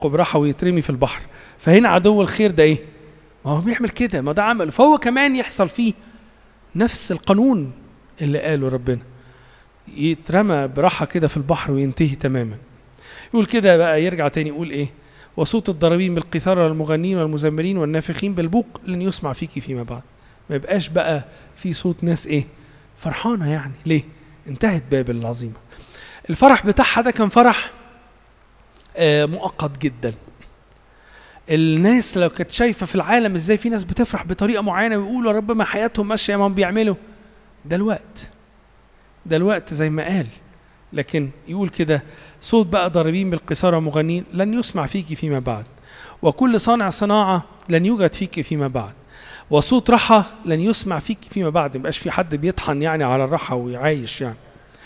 براحه ويترمي في البحر فهنا عدو الخير ده ايه ما هو بيعمل كده ما ده عمل فهو كمان يحصل فيه نفس القانون اللي قاله ربنا يترمى براحه كده في البحر وينتهي تماما يقول كده بقى يرجع تاني يقول ايه وصوت الضاربين بالقيثار والمغنين والمزمرين والنافخين بالبوق لن يسمع فيك فيما بعد ما يبقاش بقى في صوت ناس ايه فرحانه يعني ليه انتهت بابل العظيمه الفرح بتاعها ده كان فرح آه مؤقت جدا الناس لو كانت شايفه في العالم ازاي في ناس بتفرح بطريقه معينه ويقولوا يا رب ما حياتهم ماشيه ما هم بيعملوا ده الوقت ده الوقت زي ما قال لكن يقول كده صوت بقى ضاربين بالقيثارة مغنين لن يسمع فيك فيما بعد وكل صانع صناعة لن يوجد فيك فيما بعد وصوت رحى لن يسمع فيك فيما بعد مبقاش في حد بيطحن يعني على الرحى ويعايش يعني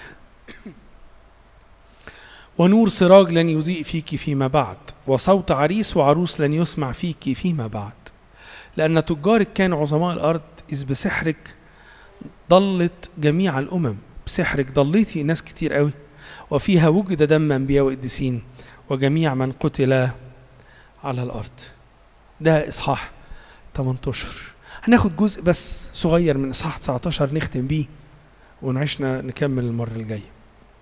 ونور سراج لن يضيء فيك فيما بعد وصوت عريس وعروس لن يسمع فيك فيما بعد لأن تجارك كانوا عظماء الأرض إذ بسحرك ضلت جميع الأمم بسحرك ضليتي ناس كتير قوي وفيها وجد دم أنبياء وقديسين وجميع من قتل على الأرض ده إصحاح 18 هناخد جزء بس صغير من إصحاح 19 نختم بيه ونعيشنا نكمل المرة الجاية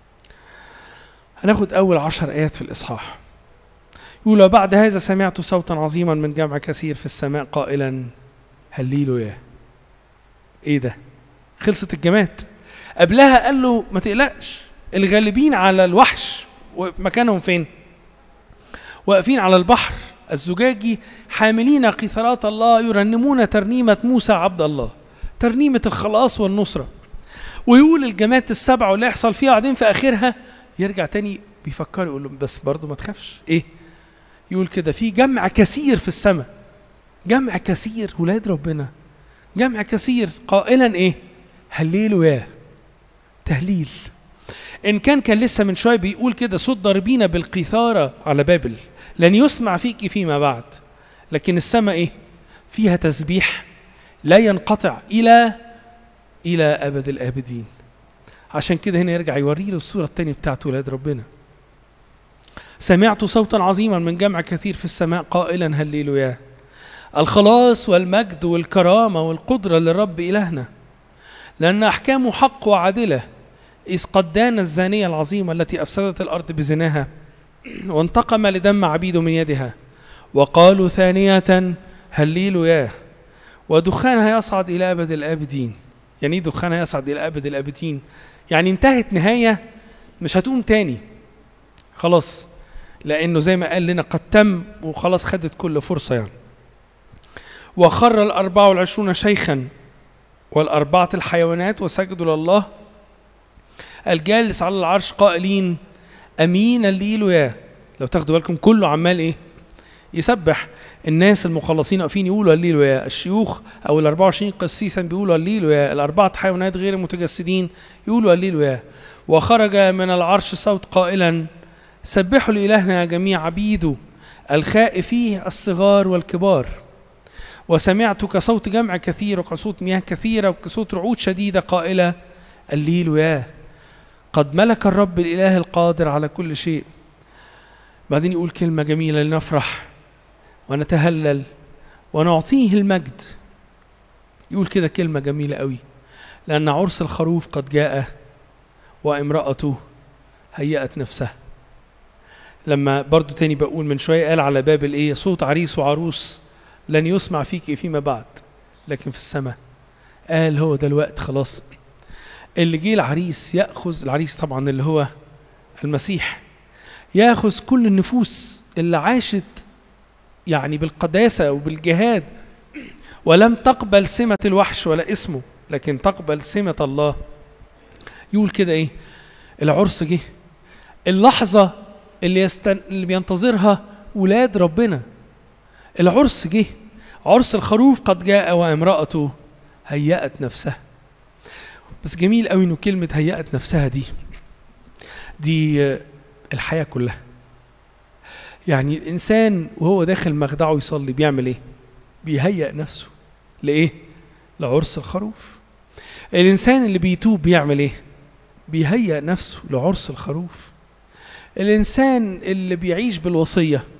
هناخد أول عشر آيات في الإصحاح يقول وبعد هذا سمعت صوتا عظيما من جمع كثير في السماء قائلا هليلو يا ايه ده خلصت الجماد قبلها قال له ما تقلقش الغالبين على الوحش مكانهم فين واقفين على البحر الزجاجي حاملين قيثارات الله يرنمون ترنيمة موسى عبد الله ترنيمة الخلاص والنصرة ويقول الجماعات السبعة واللي يحصل فيها بعدين في آخرها يرجع تاني بيفكر يقول لهم بس برضه ما تخافش ايه يقول كده في جمع كثير في السماء جمع كثير ولاد ربنا جمع كثير قائلا ايه هللوا يا تهليل ان كان كان لسه من شويه بيقول كده صوت ضاربين بالقيثاره على بابل لن يسمع فيك فيما بعد لكن السماء ايه فيها تسبيح لا ينقطع الى الى ابد الابدين عشان كده هنا يرجع يوري له الصوره الثانيه بتاعت ولاد ربنا سمعت صوتا عظيما من جمع كثير في السماء قائلا هللوا يا الخلاص والمجد والكرامه والقدره للرب الهنا لان احكامه حق وعادله إذ قد دان الزانية العظيمة التي أفسدت الأرض بزناها وانتقم لدم عبيده من يدها وقالوا ثانية هليلوا ياه ودخانها يصعد إلى أبد الآبدين يعني دخانها يصعد إلى أبد الآبدين يعني انتهت نهاية مش هتقوم تاني خلاص لأنه زي ما قال لنا قد تم وخلاص خدت كل فرصة يعني وخر الأربعة والعشرون شيخا والأربعة الحيوانات وسجدوا لله الجالس على العرش قائلين امين الليل يا لو تاخدوا بالكم كله عمال ايه يسبح الناس المخلصين واقفين يقولوا الليل يا الشيوخ او ال 24 قسيسا بيقولوا الليل يا الاربعه حيوانات غير المتجسدين يقولوا الليل يا وخرج من العرش صوت قائلا سبحوا لالهنا يا جميع عبيده الخائفيه الصغار والكبار وسمعت كصوت جمع كثير وكصوت مياه كثيره وكصوت رعود شديده قائله الليل يا قد ملك الرب الإله القادر على كل شيء بعدين يقول كلمة جميلة لنفرح ونتهلل ونعطيه المجد يقول كده كلمة جميلة قوي لأن عرس الخروف قد جاء وامرأته هيأت نفسها لما برضو تاني بقول من شوية قال على باب الايه صوت عريس وعروس لن يسمع فيك فيما بعد لكن في السماء قال هو ده الوقت خلاص اللي جه العريس ياخذ العريس طبعا اللي هو المسيح ياخذ كل النفوس اللي عاشت يعني بالقداسه وبالجهاد ولم تقبل سمه الوحش ولا اسمه لكن تقبل سمه الله يقول كده ايه العرس جه اللحظه اللي يستن... اللي بينتظرها ولاد ربنا العرس جه عرس الخروف قد جاء وامرأته هيأت نفسها بس جميل قوي انه كلمة هيأت نفسها دي دي الحياة كلها يعني الإنسان وهو داخل مخدعه يصلي بيعمل إيه؟ بيهيأ نفسه لإيه؟ لعرس الخروف الإنسان اللي بيتوب بيعمل إيه؟ بيهيأ نفسه لعرس الخروف الإنسان اللي بيعيش بالوصية